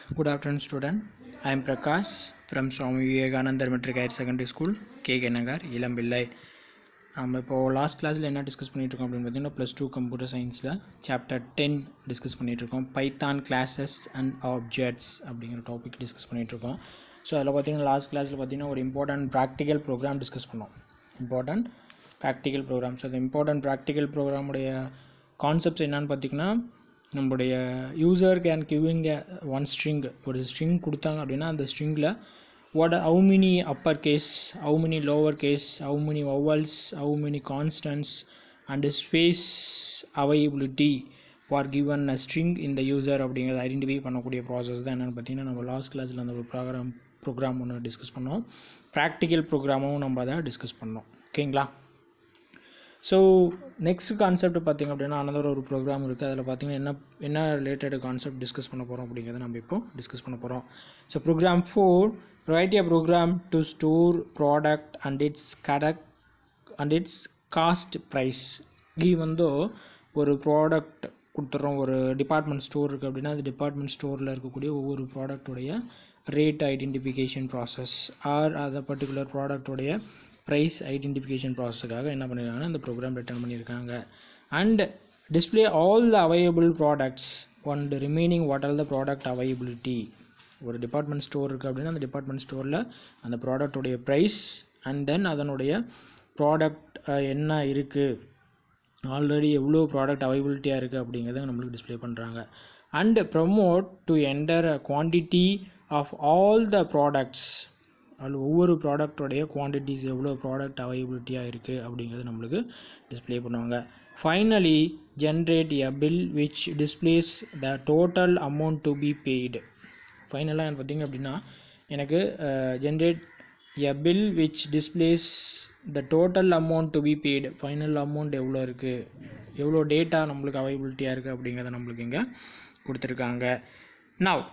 Good afternoon, student. I am Prakash from Swami Vivekananda Metric Higher Secondary School, K Nagar Ilampillai நம்ம இப்போது last கிளாஸில் என்ன discuss பண்ணிட்டு இருக்கோம் அப்படின்னு பார்த்தீங்கன்னா ப்ளஸ் டூ கம்ப்யூட்டர் சயின்ஸில் சாப்டர் டென் டிஸ்கஸ் பண்ணிட்டு இருக்கோம் பைத்தான் கிளாஸஸ் அண்ட் ஆப்ஜெக்ட்ஸ் அப்படிங்கிற டாபிக் டிஸ்கஸ் பண்ணிட்டு இருக்கோம் ஸோ அதில் பார்த்தீங்கன்னா லாஸ்ட் கிளாஸில் பார்த்தீங்கன்னா ஒரு இம்பார்ட்டன்ட் ப்ராக்டிக்கல் ப்ரோக்ராம் டிஸ்கஸ் பண்ணோம் இம்பார்ட்டன்ட் ப்ராக்டிக்கல் ப்ரோக்ராம் ஸோ அந்த இம்பார்ட்டன்ட் ப்ராக்டிக்கல் ப்ரோக்ராமுடைய கான்செப்ட்ஸ் என்னன்னு பார்த்தீங்கன்னா நம்மளுடைய user can giving one string ஒரு ஸ்ட்ரிங் கொடுத்தாங்க அப்படின்னா அந்த ஸ்ட்ரிங்கில் what how many upper case how many lower case how many vowels how many constants and space availability for given a string in the user அப்படிங்கிறத identify பண்ணக்கூடிய process தான் என்னென்னு பார்த்தீங்கன்னா நம்ம லாஸ்ட் கிளாஸில் அந்த ஒரு ப்ரோக்ராம் ப்ரோக்ராம் ஒன்று டிஸ்கஸ் பண்ணோம் ப்ராக்டிக்கல் ப்ரோக்ராமும் நம்ம அதை டிஸ்கஸ் பண்ணோம் ஓகேங்களா ஸோ நெக்ஸ்ட் கான்செப்ட் பார்த்திங்க அப்படின்னா another ஒரு ப்ரோக்ராம் இருக்குது அதில் பார்த்தீங்கன்னா என்ன என்ன ரிலேட்டட் கான்செப்ட் டிஸ்கஸ் பண்ண போகிறோம் அப்படிங்கிறத நம்ம இப்போ டிஸ்கஸ் பண்ண போகிறோம் so program four write a program to store product and its correct and its cost price இது வந்து ஒரு ப்ராடக்ட் கொடுத்துட்றோம் ஒரு டிபார்ட்மெண்ட் ஸ்டோர் இருக்குது அப்படின்னா அது டிபார்ட்மெண்ட் ஸ்டோரில் இருக்கக்கூடிய ஒவ்வொரு ப்ராடக்ட்டுடைய ரேட் ஐடென்டிஃபிகேஷன் ப்ராசஸ் ஆர் அந்த பர்டிகுலர் ப்ராடக்ட்டுடைய ப்ரைஸ் ஐடென்டிஃபிகேஷன் ப்ராசஸுக்காக என்ன பண்ணியிருக்காங்கன்னா இந்த ப்ரோக்ராம் ரிட்டர்ன் பண்ணியிருக்காங்க and display all the available products and remaining what all the product availability ஒரு டிபார்ட்மெண்ட் ஸ்டோர் இருக்குது அப்படின்னா அந்த டிபார்ட்மெண்ட் ஸ்டோரில் அந்த ப்ராடக்ட்டுடைய ப்ரைஸ் அண்ட் தென் அதனுடைய ப்ராடக்ட் என்ன இருக்குது ஆல்ரெடி எவ்வளோ ப்ராடக்ட் அவைபிலிட்டியாக இருக்குது அப்படிங்கிறத நம்மளுக்கு டிஸ்பிளே பண்ணுறாங்க and prompt to enter a quantity of all the products அதில் ஒவ்வொரு ப்ராடக்டோடைய குவான்டிட்டிஸ் எவ்வளோ ப்ராடக்ட் அவைபிலிட்டியாக இருக்குது அப்படிங்கிறது நம்மளுக்கு டிஸ்பிளே பண்ணுவாங்க finally generate a bill which displays the total amount to be paid ஃபைனலாக எனக்கு பார்த்திங்க அப்படின்னா எனக்கு generate a bill which displays the total amount to be paid final amount எவ்வளோ இருக்குது எவ்வளோ டேட்டா நம்மளுக்கு அவைபிலிட்டியாக இருக்குது அப்படிங்கிறத நம்மளுக்கு இங்கே கொடுத்துருக்காங்க நவ்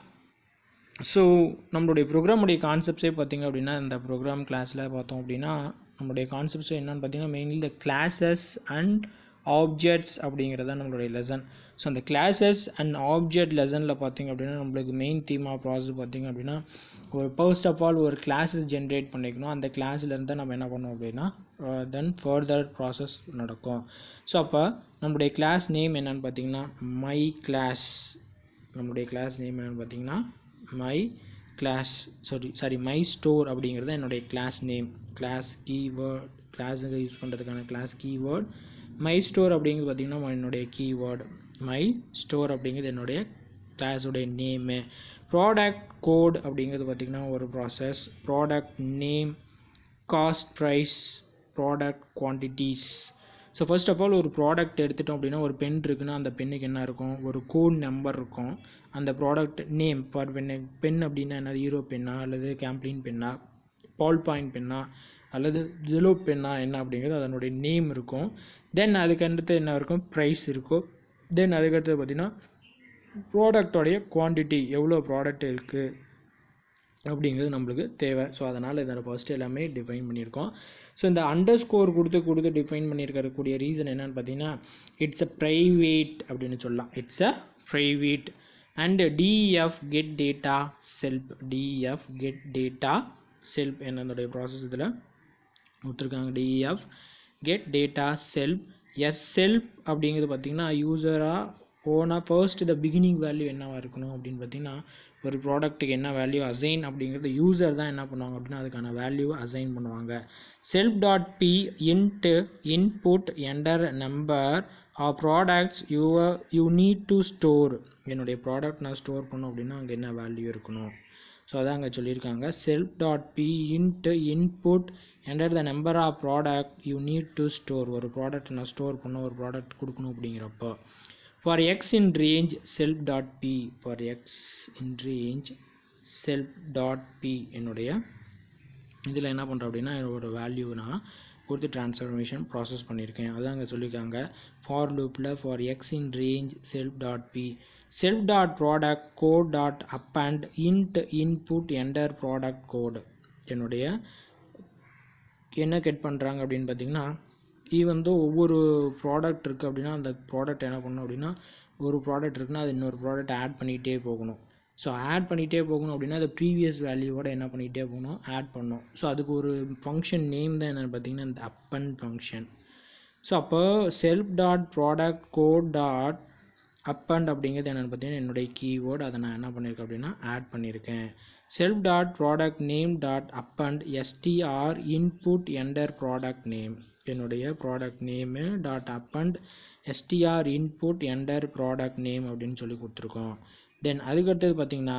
ஸோ நம்மளுடைய ப்ரோக்ராமுடைய கான்செப்ட்ஸே பார்த்திங்க அப்படின்னா இந்த ப்ரோக்ராம் கிளாஸில் பார்த்தோம் அப்படின்னா நம்மளுடைய கான்செப்ட்ஸ் என்னென்னு பார்த்தீங்கன்னா மெயின்லி இந்த கிளாஸஸ் அண்ட் ஆப்ஜெக்ட்ஸ் அப்படிங்கிறது தான் நம்மளுடைய லெசன் ஸோ அந்த கிளாஸஸ் அண்ட் ஆப்ஜெக்ட் லெசனில் பார்த்திங்க அப்படின்னா நம்மளுக்கு மெயின் தீமாக ப்ராசஸ் பார்த்திங்க அப்படின்னா ஒரு ஃபர்ஸ்ட் ஆஃப் ஆல் ஒரு கிளாஸஸ் ஜென்ரேட் பண்ணிக்கணும் அந்த கிளாஸ்லேருந்து நம்ம என்ன பண்ணோம் அப்படின்னா தென் ஃபர்தர் ப்ராசஸ் நடக்கும் ஸோ அப்போ நம்மளுடைய கிளாஸ் நேம் என்னென்னு பார்த்தீங்கன்னா மை கிளாஸ் நம்மளுடைய கிளாஸ் நேம் என்னென்னு பார்த்தீங்கன்னா my class sorry sorry my store அப்படிங்கிறது என்னுடைய கிளாஸ் நேம் கிளாஸ் கீவேர்ட் கிளாஸுக்கு யூஸ் பண்ணுறதுக்கான கிளாஸ் கீவேர்ட் மை ஸ்டோர் அப்படிங்கிறது பார்த்திங்கன்னா என்னுடைய கீவேர்டு மை ஸ்டோர் அப்படிங்கிறது என்னுடைய கிளாஸுடைய நேமு ப்ராடக்ட் கோட் அப்படிங்கிறது பார்த்திங்கன்னா ஒரு process product name cost price product quantities so first of all ஒரு ப்ராடக்ட் எடுத்துட்டோம் அப்படின்னா ஒரு பென் இருக்குன்னா அந்த பென்னுக்கு என்ன இருக்கும் ஒரு கோட் நம்பர் இருக்கும் அந்த product name for pen pen அப்படின்னா என்னது ஹீரோ பென்னா அல்லது கேம்ப்ளின் பென்னா பால் பாயிண்ட் பென்னா அல்லது ஜெலோ பென்னா என்ன அப்படிங்கிறது அதனுடைய நேம் இருக்கும் தென் அதுக்கு அடுத்து என்ன இருக்கும் ப்ரைஸ் இருக்கும் தென் அதுக்கடுத்து பார்த்திங்கன்னா ப்ராடக்டோடைய குவான்டிட்டி எவ்வளோ ப்ராடக்ட் இருக்குது அப்படிங்கிறது நம்மளுக்கு தேவை ஸோ அதனால் இதில் ஃபஸ்ட்டு எல்லாமே டிஃபைன் பண்ணியிருக்கோம் ஸோ இந்த அண்டர் ஸ்கோர் கொடுத்து கொடுத்து டிஃபைன் பண்ணியிருக்கக்கூடிய ரீசன் என்னென்னு பார்த்தீங்கன்னா இட்ஸ் அ ப்ரைவேட் அப்படின்னு சொல்லலாம் it's a private and DF get data self DF get data self என்னுடைய ப்ராசஸ் இதில் கொடுத்துருக்காங்க DF get data self S self அப்படிங்கிறது பார்த்திங்கன்னா யூஸராக ஓனாக ஃபர்ஸ்ட் த பிகினிங் வேல்யூ என்னவாக இருக்கணும் அப்படின்னு பார்த்தீங்கன்னா ஒரு ப்ராடக்ட்டுக்கு என்ன வேல்யூ அசைன் அப்படிங்கிறது யூசர் தான் என்ன பண்ணுவாங்க அப்படின்னா அதுக்கான வேல்யூ அசைன் பண்ணுவாங்க self dot P into input enter number or products you you need to store என்னுடைய ப்ராடக்ட் நான் ஸ்டோர் பண்ணோம் அப்படின்னா அங்கே என்ன வேல்யூ இருக்கணும் ஸோ அதான் அங்கே சொல்லியிருக்காங்க self dot P into input enter the number of product you need to store ஒரு ப்ராடக்ட் நான் ஸ்டோர் பண்ண ஒரு ப்ராடக்ட் கொடுக்கணும் அப்படிங்கிறப்போ for X in range self dot P for X in range self dot P என்னுடைய இதில் என்ன பண்ணுறோம் அப்படின்னா என்னோட வேல்யூ நான் கொடுத்து ட்ரான்ஸ்ஃபர்மேஷன் ப்ராசஸ் பண்ணியிருக்கேன் அதான் அங்கே சொல்லியிருக்காங்க ஃபார் லூப்பில் for X in range self dot P self dot product code dot up and int input enter product code என்னுடைய என்ன கெட் பண்ணுறாங்க அப்படின்னு பார்த்தீங்கன்னா இது வந்து ஒவ்வொரு ப்ராடக்ட் இருக்குது அப்படின்னா அந்த ப்ராடக்ட் என்ன பண்ணணும் அப்படின்னா ஒரு ப்ராடக்ட் இருக்குன்னா அது இன்னொரு ப்ராடக்ட் ஆட் பண்ணிகிட்டே போகணும் ஸோ ஆட் பண்ணிகிட்டே போகணும் அப்படின்னா அது ப்ரீவியஸ் வேல்யூவோட என்ன பண்ணிகிட்டே போகணும் ஆட் பண்ணணும் ஸோ அதுக்கு ஒரு ஃபங்க்ஷன் நேம் தான் என்னென்னு பார்த்தீங்கன்னா இந்த அப்பன் ஃபங்க்ஷன் ஸோ அப்போ self dot product code dot append அப்படிங்கிறது என்னென்னு பார்த்தீங்கன்னா என்னுடைய கீவேர்டு அதை நான் என்ன பண்ணியிருக்கேன் அப்படின்னா ஆட் பண்ணியிருக்கேன் self dot product name dot append STR input enter product name என்னுடைய product name dot append STR input enter product name அப்படின்னு சொல்லி கொடுத்துருக்கோம் தென் அதுக்கடுத்தது பார்த்தீங்கன்னா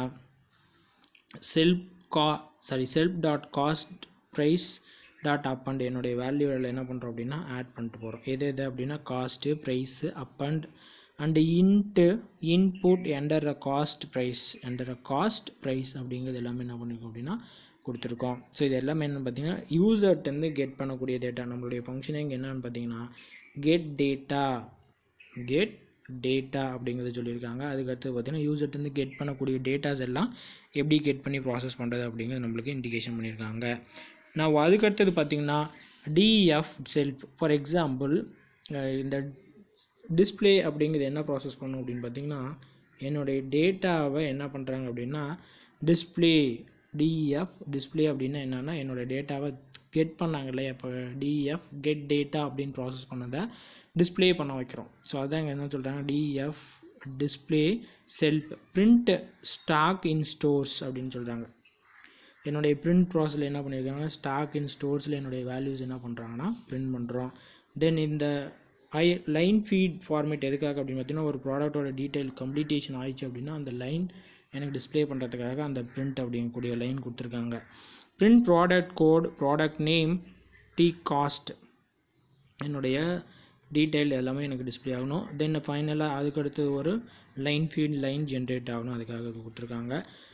செல்ஃப் கா sorry self dot cost price dot append என்னுடைய வேல்யூவில் என்ன பண்ணுறோம் அப்படின்னா ஆட் பண்ணிட்டு போகிறோம் எது எது அப்படின்னா cost price append and into input enter a cost price enter a cost price அப்படிங்கிறது எல்லாமே என்ன பண்ணியிருக்கோம் அப்படின்னா கொடுத்துருக்கோம் ஸோ இது எல்லாமே என்னென்னு பார்த்தீங்கன்னா யூசர்ட்டேருந்து கெட் பண்ணக்கூடிய டேட்டா நம்மளுடைய ஃபங்க்ஷனிங் என்னன்னு பார்த்தீங்கன்னா கெட் டேட்டா கெட் டேட்டா அப்படிங்கிறத சொல்லியிருக்காங்க அதுக்கடுத்து பார்த்தீங்கன்னா யூசர்ட்டேருந்து கெட் பண்ணக்கூடிய டேட்டாஸ் எல்லாம் எப்படி கெட் பண்ணி ப்ராசஸ் பண்ணுறது அப்படிங்கிறது நம்மளுக்கு இண்டிகேஷன் பண்ணியிருக்காங்க நான் அதுக்கடுத்தது பார்த்தீங்கன்னா டிஎஃப் செல்ஃப் ஃபார் எக்ஸாம்பிள் இந்த டிஸ்பிளே அப்படிங்கிறது என்ன ப்ராசஸ் பண்ணும் அப்படின்னு பார்த்தீங்கன்னா என்னுடைய டேட்டாவை என்ன பண்ணுறாங்க அப்படின்னா டிஸ்பிளே டிஎஃப் டிஸ்பிளே அப்படின்னா என்னென்னா என்னோடய டேட்டாவை கெட் பண்ணாங்க இல்லையா இப்போ டிஎஃப் கெட் டேட்டா அப்படின்னு ப்ராசஸ் பண்ணதை டிஸ்பிளே பண்ண வைக்கிறோம் ஸோ அதான் இங்கே என்ன சொல்கிறாங்க DF display self print stock in stores அப்படின்னு சொல்கிறாங்க என்னுடைய பிரிண்ட் ப்ராசஸில் என்ன பண்ணியிருக்காங்க ஸ்டாக் இன் ஸ்டோர்ஸில் என்னுடைய வேல்யூஸ் என்ன பண்ணுறாங்கன்னா பிரிண்ட் பண்ணுறோம் தென் இந்த ஐ லைன் ஃபீட் ஃபார்மேட் எதுக்காக அப்படின்னு பார்த்தீங்கன்னா ஒரு ப்ராடக்ட்டோட டீட்டெயில் கம்ப்ளீட்டேஷன் ஆயிடுச்சு அப்படின்னா அந்த லைன் எனக்கு டிஸ்பிளே பண்ணுறதுக்காக அந்த பிரிண்ட் அப்படிங்கக்கூடிய லைன் கொடுத்துருக்காங்க print product code product name T cost என்னுடைய டீட்டெயில் எல்லாமே எனக்கு டிஸ்பிளே ஆகணும் தென் ஃபைனலாக அதுக்கடுத்து ஒரு லைன் ஃபீட் லைன் ஜென்ரேட் ஆகணும் அதுக்காக கொடுத்துருக்காங்க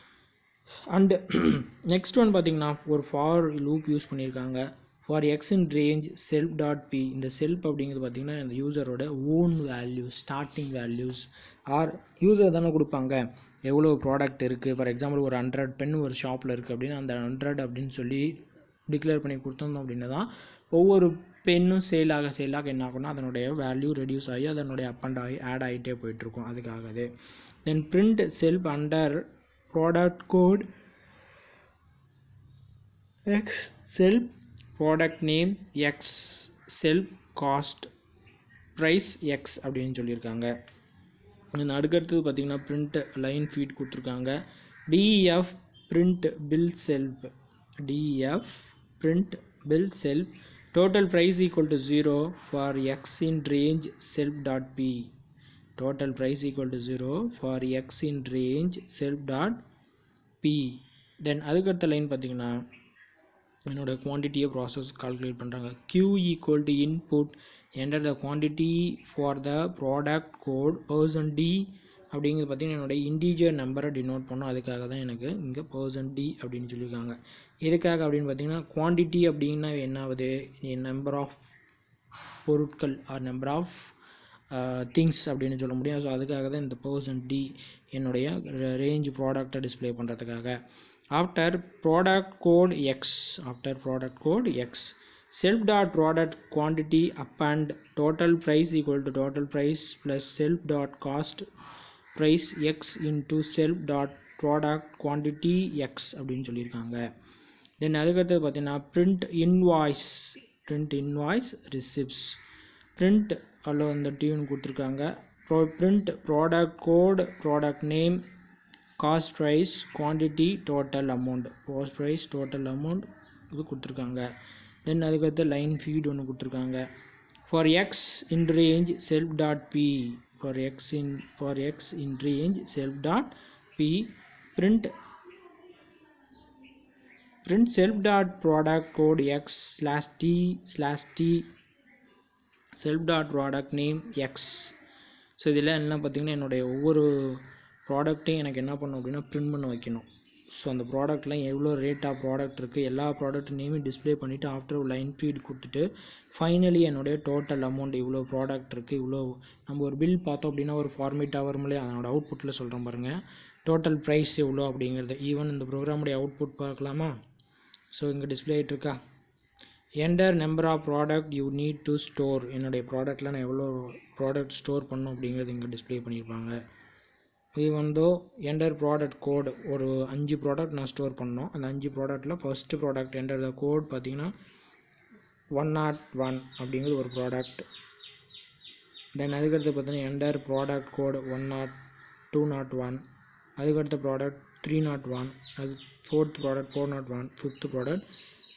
அண்டு நெக்ஸ்ட் ஒன் பார்த்திங்கன்னா ஒரு ஃபார் லூப் யூஸ் பண்ணியிருக்காங்க for X in range self dot P இந்த செல்ஃப் அப்படிங்கிறது பார்த்திங்கன்னா இந்த யூசரோட own values starting values or user தானே கொடுப்பாங்க எவ்வளோ ப்ராடக்ட் இருக்குது ஃபார் எக்ஸாம்பிள் ஒரு ஹண்ட்ரட் பென் ஒரு ஷாப்பில் இருக்குது அப்படின்னா அந்த ஹண்ட்ரட் அப்படின்னு சொல்லி டிக்ளேர் பண்ணி கொடுத்தோம் அப்படின்னா தான் ஒவ்வொரு பென்னும் சேல் ஆக சேல் ஆக என்ன ஆகும்னா அதனுடைய வேல்யூ ரெடியூஸ் ஆகி அதனுடைய அப் அண்ட் ஆகி ஆட் ஆகிட்டே போயிட்டுருக்கும் அதுக்காகவே then print self under product code X self product name X self cost price X அப்படின்னு சொல்லியிருக்காங்க அடுக்கடுத்தது பார்த்திங்கன்னா பிரிண்ட் லைன் ஃபீட் கொடுத்துருக்காங்க DF print bill self DF print bill self total price equal to zero for X in range self dot P total price equal to zero for X in range self dot P then அதுக்கடுத்த line பார்த்திங்கன்னா என்னோட குவான்டிட்டியை process calculate பண்ணுறாங்க q equal to input enter the quantity for the product code person T அப்படிங்கிறது பார்த்திங்கன்னா என்னோட integer நம்பரை denote பண்ணோம் அதுக்காக தான் எனக்கு இங்கே பர்சன் டி அப்படின்னு சொல்லியிருக்காங்க எதுக்காக அப்படின்னு பார்த்தீங்கன்னா குவான்டிட்டி அப்படின்னா என்ன ஆகுது நம்பர் ஆஃப் பொருட்கள் ஆர் நம்பர் ஆஃப் திங்ஸ் அப்படின்னு சொல்ல முடியும் ஸோ அதுக்காக தான் இந்த பர்சன் டி என்னுடைய ரேஞ்ச் ப்ராடக்டை டிஸ்பிளே பண்ணுறதுக்காக after product code X after product code X self dot product quantity up and total price equal to total price plus self dot cost price x into self dot product quantity x அப்படின்னு சொல்லியிருக்காங்க தென் அதுக்கடுத்து பார்த்தீங்கன்னா print invoice print invoice receipts print அதில் இந்த டியூன் கொடுத்துருக்காங்க ப்ரோ print product code product name cost price quantity total amount cost price total amount இது கொடுத்துருக்காங்க தென் அதுக்கடுத்து லைன் ஃபீட் ஒன்று கொடுத்துருக்காங்க for X in range self dot P for X in for X in range self dot P print print self dot product code x slash t slash t self dot product name x so இதில் என்ன பார்த்தீங்கன்னா என்னுடைய ஒவ்வொரு ப்ராடக்ட்டையும் எனக்கு என்ன பண்ணும் அப்படின்னா print பண்ண வைக்கணும் ஸோ அந்த ப்ராடக்ட்லாம் எவ்வளோ ரேட் ஆஃப் ப்ராடக்ட் இருக்குது எல்லா ப்ராடக்ட் நேமும் டிஸ்பிளே பண்ணிவிட்டு ஆஃப்டர் லைன் ஃபீட் கொடுத்துட்டு ஃபைனலி என்னுடைய டோட்டல் அமௌண்ட் இவ்வளோ ப்ராடக்ட் இருக்குது இவ்வளோ நம்ம ஒரு பில் பார்த்தோம் அப்படின்னா ஒரு ஃபார்மேட்டாக வரும் இல்லையா அதனோட அவுட்புட்டில் சொல்கிறேன் பாருங்கள் டோட்டல் ப்ரைஸ் எவ்வளோ அப்படிங்கிறது ஈவன் இந்த ப்ரோக்ராமுடைய அவுட்புட் பார்க்கலாமா ஸோ இங்கே டிஸ்பிளே ஆகிட்டுருக்கா enter number of product you need to store என்னுடைய ப்ராடக்ட்டில் நான் எவ்வளோ ப்ராடக்ட் ஸ்டோர் பண்ணணும் அப்படிங்கிறது இங்கே டிஸ்பிளே பண்ணியிருப்பாங்க ஈவன் தோ என்டர் ப்ராடக்ட் கோடு ஒரு அஞ்சு ப்ராடக்ட் நான் ஸ்டோர் பண்ணோம் அந்த அஞ்சு ப்ராடக்ட்டில் first product enter the code பார்த்தீங்கன்னா ஒன் நாட் ஒன் அப்படிங்கிறது ஒரு ப்ராடக்ட் தென் அதுக்கடுத்து பார்த்தீங்கன்னா enter product code one nought two nought one அதுக்கடுத்த ப்ராடக்ட் த்ரீ நாட் ஒன் அது fourth product four nought one fifth product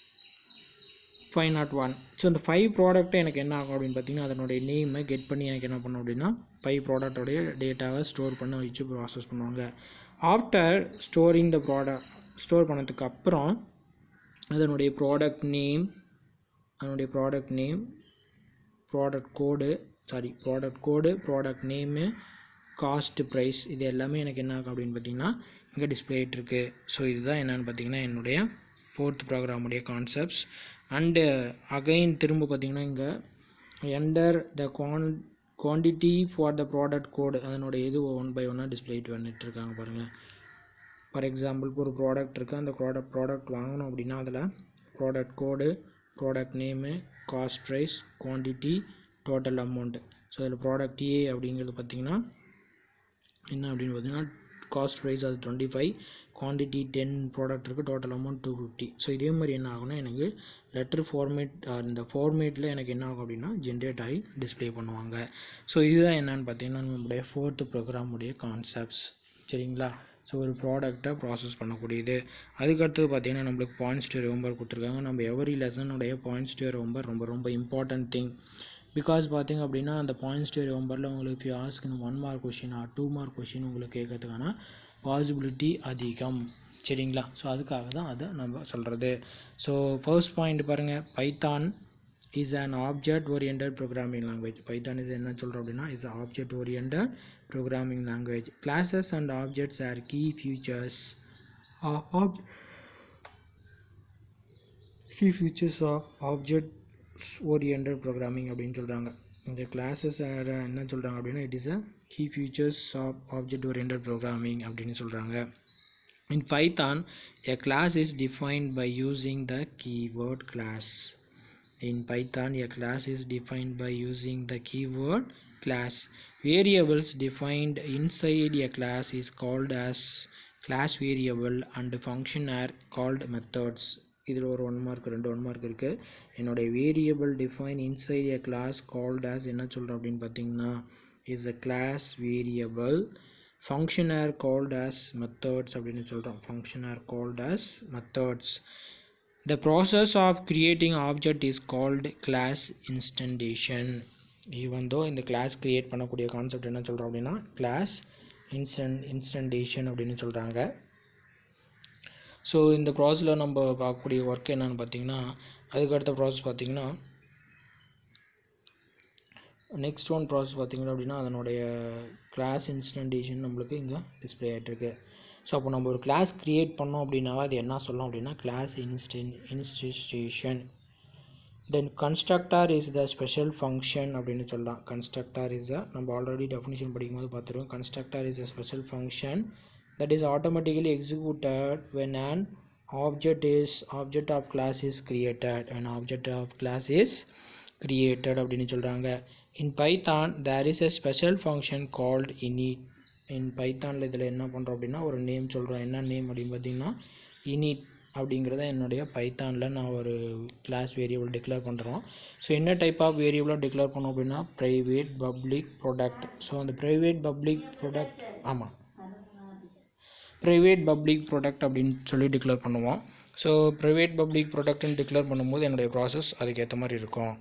five nought one so இந்த five ப்ராடக்ட்டை எனக்கு என்ன ஆகும் அப்படின்னு பார்த்தீங்கன்னா அதனுடைய நேமை கெட் பண்ணி எனக்கு என்ன பண்ணும் அப்படின்னா ஃபைவ் ப்ராடக்டோடைய டேட்டாவை ஸ்டோர் பண்ண வச்சு ப்ராசஸ் பண்ணுவாங்க after storing the product store பண்ணதுக்கு அப்புறம் அதனுடைய ப்ராடக்ட் நேம் அதனுடைய product name product code sorry product code product name cost price இது எல்லாமே எனக்கு என்ன ஆகும் அப்படின்னு பார்த்தீங்கன்னா இங்கே டிஸ்பிளே ஆகிட்டுருக்கு ஸோ இதுதான் என்னென்னு பார்த்தீங்கன்னா என்னுடைய ஃபோர்த் ப்ரோக்ராமுடைய கான்செப்ட்ஸ் அண்டு அகைன் திரும்ப பார்த்தீங்கன்னா இங்கே என்டர் த குவான் quantity for the product code அதனுடைய இது ஒன் பை ஒன்னாக டிஸ்பிளே பண்ணிட்டு இருக்காங்க பாருங்கள் ஃபார் எக்ஸாம்பிள் இப்போ ஒரு ப்ராடக்ட் இருக்குது அந்த ப்ராடக்ட் ப்ராடக்ட் வாங்கணும் அப்படின்னா அதில் product code product name cost price quantity total amount so அதில் ப்ராடக்ட் ஏ அப்படிங்கிறது பார்த்திங்கன்னா என்ன அப்படின்னு பார்த்தீங்கன்னா காஸ்ட் ப்ரைஸ் அது twenty five quantity ten product இருக்குது total amount two fifty so இதே மாதிரி என்ன ஆகும்னா எனக்கு லெட்டர் ஃபார்மேட் இந்த ஃபார்மேட்டில் எனக்கு என்ன ஆகும் அப்படின்னா ஜென்ரேட் ஆகி டிஸ்பிளே பண்ணுவாங்க ஸோ இதுதான் என்னென்னு பார்த்தீங்கன்னா நம்மளுடைய ஃபோர்த்து ப்ரோக்ராமுடைய கான்செப்ட்ஸ் சரிங்களா ஸோ ஒரு ப்ராடக்டை ப்ராசஸ் பண்ணக்கூடியது அதுக்கடுத்தது பார்த்தீங்கன்னா நம்மளுக்கு பாயிண்ட்ஸ் டு ரிமெம்பர் கொடுத்துருக்காங்க நம்ம எவரி லெசனுடைய பாயிண்ட்ஸ் டு ரிமெம்பர் ரொம்ப ரொம்ப இம்பார்ட்டன்ட் திங் பிகாஸ் பார்த்தீங்க அப்படின்னா அந்த பாயிண்ட்ஸ் டு ரிமெம்பரில் உங்களுக்கு if ask one mark question or two mark question உங்களுக்கு கேட்கறதுக்கான பாசிபிலிட்டி அதிகம் சரிங்களா ஸோ அதுக்காக தான் அதை நம்ம சொல்கிறது ஸோ ஃபர்ஸ்ட் பாயிண்ட் பாருங்கள் Python is an object oriented programming language Python is என்ன சொல்கிறோம் அப்படின்னா is object oriented programming language classes and objects are key features of key features of object oriented programming அப்படின்னு சொல்கிறாங்க இந்த கிளாஸஸ் என்ன சொல்கிறாங்க அப்படின்னா it is a key features of object oriented programming அப்படின்னு சொல்கிறாங்க in Python a class is defined by using the keyword class In Python, a class is defined by using the keyword class. Variables defined inside a class is called as class variable and function are called methods. இதில் ஒரு one mark ரெண்டு one mark இருக்குது என்னுடைய variable define inside a class called as என்ன சொல்கிறோம் அப்படின்னு பார்த்தீங்கன்னா is a class variable function are called as methods அப்படின்னு சொல்கிறோம் function are called as methods The process of creating object is called class instantiation. Even though இந்த class create பண்ணக்கூடிய concept என்ன சொல்கிறோம் அப்படின்னா class instant instantiation அப்படின்னு சொல்கிறாங்க so இந்த ப்ராசஸில் நம்ம பார்க்கக்கூடிய ஒர்க் என்னன்னு பார்த்தீங்கன்னா அதுக்கு அடுத்த ப்ராசஸ் பார்த்தீங்கன்னா நெக்ஸ்ட் ஒன் ப்ராசஸ் பார்த்தீங்கன்னா அப்படின்னா அதனுடைய கிளாஸ் இன்ஸ்டன்டேஷன் நம்மளுக்கு இங்கே டிஸ்பிளே ஆகிட்டுருக்கு ஸோ அப்போ நம்ம ஒரு கிளாஸ் க்ரியேட் பண்ணோம் அப்படின்னா அது என்ன சொல்லலாம் அப்படின்னா கிளாஸ் இன்ஸ்டன் institution then constructor is the special function அப்படின்னு சொல்லலாம் கன்ஸ்ட்ரக்டார் இஸ் அ நம்ம ஆல்ரெடி டெஃபினிஷன் படிக்கும்போது பார்த்துருக்கோம் constructor is a special function that is automatically executed when an object is object of class is created and object of class is created அப்படின்னு சொல்கிறாங்க in Python there is a special function called init in பைத்தானில் இதில் என்ன பண்ணுறோம் அப்படின்னா ஒரு name சொல்கிறோம் என்ன நேம் அப்படின்னு பார்த்தீங்கன்னா இனிட் அப்படிங்கிறத என்னுடைய பைத்தானில் நான் ஒரு கிளாஸ் வேரியபிள் டிக்ளேர் பண்ணுறோம் ஸோ என்ன டைப் ஆஃப் வேரியபிளாக டிக்ளேர் பண்ணோம் அப்படின்னா ப்ரைவேட் பப்ளிக் ப்ராடக்ட் ஸோ அந்த ப்ரைவேட் பப்ளிக் ப்ராடக்ட் ஆமாம் ப்ரைவேட் பப்ளிக் ப்ராடக்ட் அப்படின்னு சொல்லி டிக்ளேர் பண்ணுவோம் ஸோ ப்ரைவேட் பப்ளிக் ப்ராடக்ட்னு டிக்ளேர் பண்ணும்போது என்னுடைய ப்ராசஸ் அதுக்கேற்ற மாதிரி இருக்கும்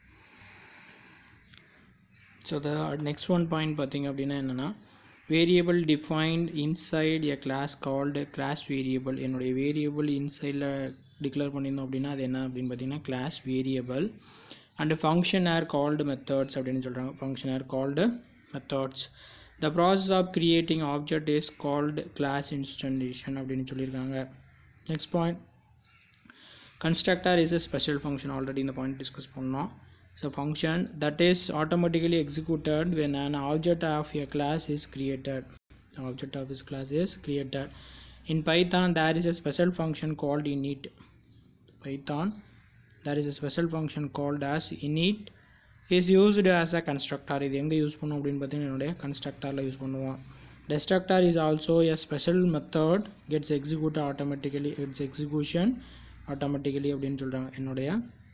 so the next one point பார்த்தீங்க அப்படின்னா என்னென்னா variable defined inside a class called class variable என்னுடைய வேரியபிள் இன்சைடில் டிக்ளேர் பண்ணியிருந்தோம் அப்படின்னா அது என்ன அப்படின்னு பார்த்தீங்கன்னா class variable and function are called methods அப்படின்னு சொல்கிறாங்க function are called methods the process of creating object is called class instantiation அப்படின்னு சொல்லியிருக்காங்க next point constructor is a special function already இந்த பாயிண்ட் டிஸ்கஸ் பண்ணோம் so function that is automatically executed when an object of a class is created object of this class is created in python there is a special function called init python there is a special function called as init is used as a constructor இது எங்கே use பண்ணும் அப்படின்னு பார்த்தீங்கன்னா என்னுடைய கன்ஸ்ட்ரக்டரில் use பண்ணுவோம் destructor is also a special method gets executed automatically its execution automatically அப்படின்னு சொல்கிறாங்க என்னுடைய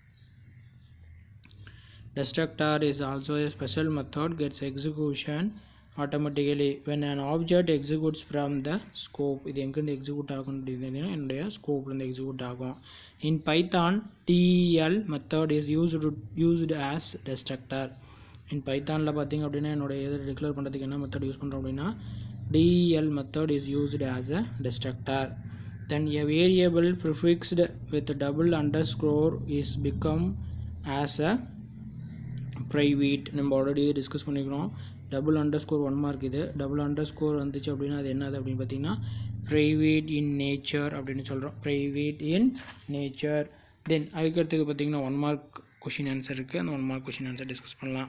destructor is also a special method gets execution automatically when an object executes from the scope இது எங்கேருந்து எக்ஸிக்யூட் ஆகும் அப்படின்னா என்னுடைய ஸ்கோப்லேருந்து எக்ஸிக்யூட் ஆகும் in Python DL method is used used as destructor in பைத்தானில் பார்த்தீங்க அப்படின்னா என்னோட எது டிக்ளேர் பண்ணுறதுக்கு என்ன மெத்தட் யூஸ் பண்ணுறோம் அப்படின்னா del method is used as a destructor then a variable prefixed with double underscore is become as a private நம்ம ஆல்ரெடி இது டிஸ்கஸ் பண்ணிக்கிறோம் double underscore one mark இது டபுள் அண்டர் ஸ்கோர் வந்துச்சு அப்படின்னா அது என்னது அப்படின்னு பார்த்தீங்கன்னா ப்ரைவேட் இன் நேச்சர் அப்படின்னு சொல்கிறோம் ப்ரைவேட் இன் நேச்சர் தென் அதுக்கடுத்தது பார்த்தீங்கன்னா ஒன் மார்க் கொஷின் ஆன்சர் இருக்குது அந்த one mark question answer discuss பண்ணலாம்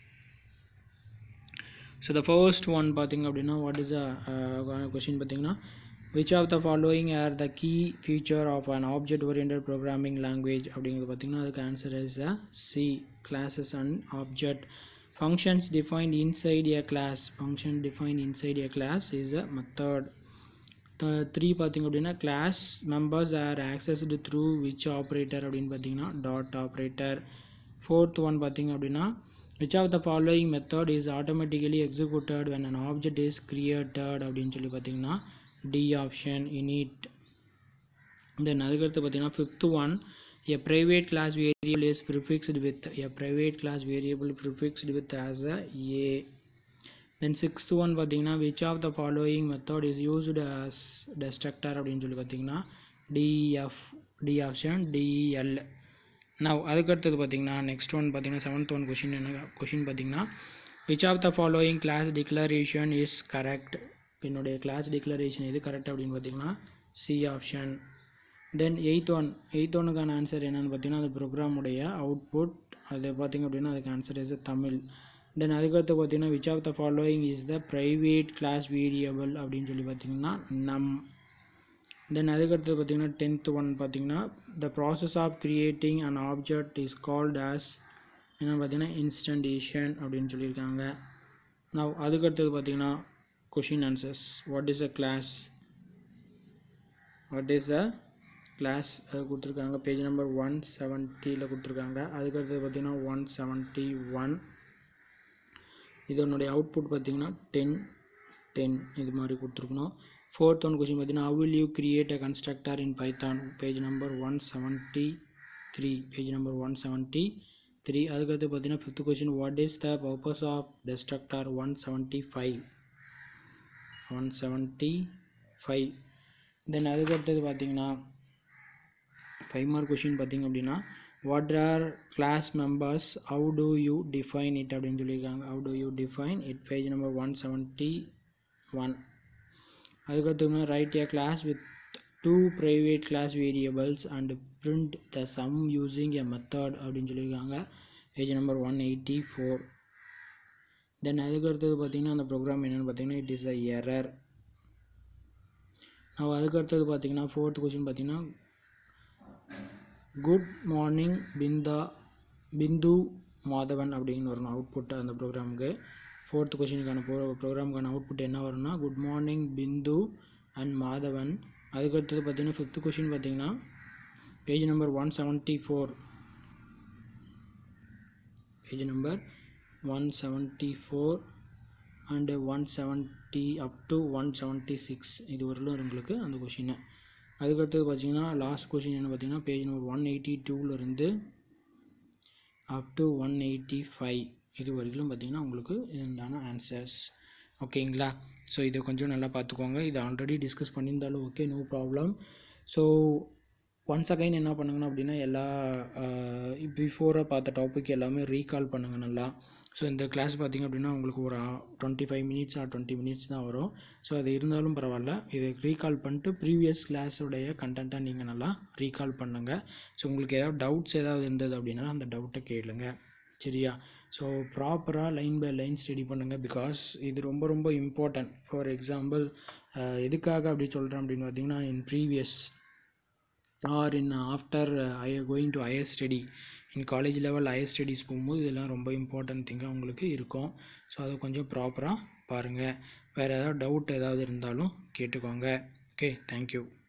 ஸோ த ஃபர்ஸ்ட் ஒன் பார்த்தீங்க அப்படின்னா வாட் இஸ் அ கொஷின் பார்த்தீங்கன்னா which of the following are the key feature of an object oriented programming language அப்படிங்கிறது பார்த்தீங்கன்னா அதுக்கு answer is a C classes and object functions defined inside a class function defined inside a class is a method three பார்த்திங்க அப்படின்னா class members are accessed through which operator அப்படின்னு பார்த்தீங்கன்னா dot operator fourth one பார்த்திங்க அப்படின்னா which of the following method is automatically executed when an object is created அப்படின்னு சொல்லி பார்த்தீங்கன்னா D option init then அதுக்கடுத்து பார்த்தீங்கன்னா fifth one a private class variable is prefixed with a private class variable prefixed with as a a then sixth one பார்த்தீங்கன்னா which of the following method is used as destructor அப்படின்னு சொல்லி பார்த்தீங்கன்னா df d option del now அதுக்கடுத்தது பார்த்தீங்கன்னா next one பார்த்தீங்கன்னா seventh one question என்ன question பார்த்தீங்கன்னா which of the following class declaration is correct என்னுடைய கிளாஸ் டிக்ளரேஷன் எது கரெக்ட் அப்படின்னு பார்த்தீங்கன்னா C option then eighth one eighth ஒனுக்கான ஆன்சர் என்னென்னு பார்த்தீங்கன்னா அது ப்ரோக்ராமுடைய அவுட்புட் அது பார்த்திங்க அப்படின்னா அதுக்கு ஆன்சர் இஸ் தமிழ் தென் அதுக்கடுத்து பார்த்தீங்கன்னா which of the following is the private class variable அப்படின்னு சொல்லி பார்த்தீங்கன்னா நம் தென் அதுக்கடுத்து பார்த்தீங்கன்னா டென்த் ஒன் பார்த்தீங்கன்னா the process of creating an object is called as என்ன பார்த்தீங்கன்னா இன்ஸ்டன்டேஷன் அப்படின்னு சொல்லியிருக்காங்க நான் அதுக்கடுத்தது பார்த்தீங்கன்னா question answers what is a class what is a class கொடுத்துருக்காங்க பேஜ் நம்பர் ஒன் செவன்ட்டியில் கொடுத்துருக்காங்க அதுக்கடுத்தது பார்த்தீங்கன்னா ஒன் செவன்ட்டி ஒன் இதனுடைய அவுட்புட் பார்த்தீங்கன்னா டென் டென் இது மாதிரி கொடுத்துருக்கணும் ஃபோர்த் ஒன் கொஸ்டின் பார்த்தீங்கன்னா how will you create a constructor in python page number one seventy three page number one seventy three அதுக்கடுத்து பார்த்தீங்கன்னா fifth question what is the purpose of destructor one seventy five one seventy five then அதுக்கடுத்தது பார்த்தீங்கன்னா five mark question பார்த்திங்க அப்படின்னா what are class members how do you define it அப்படின்னு சொல்லியிருக்காங்க how do you define it page number one seventy one அதுக்கடுத்து write a class with two private class variables and print the sum using a method அப்படின்னு சொல்லியிருக்காங்க page number one eighty four then அதுக்கடுத்தது பார்த்திங்கன்னா அந்த program என்னென்னு பார்த்தீங்கன்னா it is a error நான் அதுக்கடுத்தது பார்த்தீங்கன்னா ஃபோர்த் கொஷின் பார்த்தீங்கன்னா குட் மார்னிங் பிந்தா பிந்து மாதவன் அப்படின்னு வரணும் அவுட்புட் அந்த ப்ரோக்ராமுக்கு ஃபோர்த் கொஷினுக்கான ப்ரோ ப்ரோக்ராமுக்கான அவுட்புட் என்ன வரும்னா good morning Bindu and Madhavan அதுக்கடுத்தது பார்த்தீங்கன்னா ஃபிஃப்த் கொஷின் பார்த்தீங்கன்னா page number one seventy four page number one seventy four and one seventy up to one seventy six இது வரலும் உங்களுக்கு அந்த கொஷினை அதுக்கடுத்தது பார்த்தீங்கன்னா லாஸ்ட் கொஷின் என்ன பார்த்தீங்கன்னா பேஜ் நம்பர் ஒன் எயிட்டி டூலேருந்து up to one eighty five இது வரைக்கும் பார்த்தீங்கன்னா உங்களுக்கு இதுண்டான ஆன்சர்ஸ் ஓகேங்களா ஸோ இதை கொஞ்சம் நல்லா பார்த்துக்கோங்க இதை ஆல்ரெடி டிஸ்கஸ் பண்ணியிருந்தாலும் okay no problem so once again என்ன பண்ணுங்கன்னா அப்படின்னா எல்லா பிஃபோராக பார்த்த டாபிக் எல்லாமே ரீகால் பண்ணுங்கள் நல்லா ஸோ இந்த கிளாஸ் பார்த்திங்க அப்படின்னா உங்களுக்கு ஒரு twenty five minutes or twenty minutes தான் வரும் ஸோ அது இருந்தாலும் பரவாயில்ல இதை ரீகால் பண்ணிட்டு ப்ரீவியஸ் கிளாஸோடைய கண்டென்ட்டை நீங்கள் நல்லா ரீகால் பண்ணுங்கள் ஸோ உங்களுக்கு ஏதாவது டவுட்ஸ் ஏதாவது இருந்தது அப்படின்னா அந்த டவுட்டை கேளுங்க சரியா ஸோ ப்ராப்பராக லைன் பை லைன் ஸ்டடி பண்ணுங்கள் பிகாஸ் இது ரொம்ப ரொம்ப இம்பார்ட்டன்ட் ஃபார் எக்ஸாம்பிள் எதுக்காக அப்படி சொல்கிறேன் அப்படின்னு பார்த்தீங்கன்னா in previous or in after I going to higher study in college level higher studies போகும்போது இதெல்லாம் ரொம்ப இம்பார்ட்டன்ட் திங்காக உங்களுக்கு இருக்கும் ஸோ அதை கொஞ்சம் ப்ராப்பராக பாருங்கள் வேறு ஏதாவது டவுட் ஏதாவது இருந்தாலும் கேட்டுக்கோங்க ஓகே தேங்க்யூ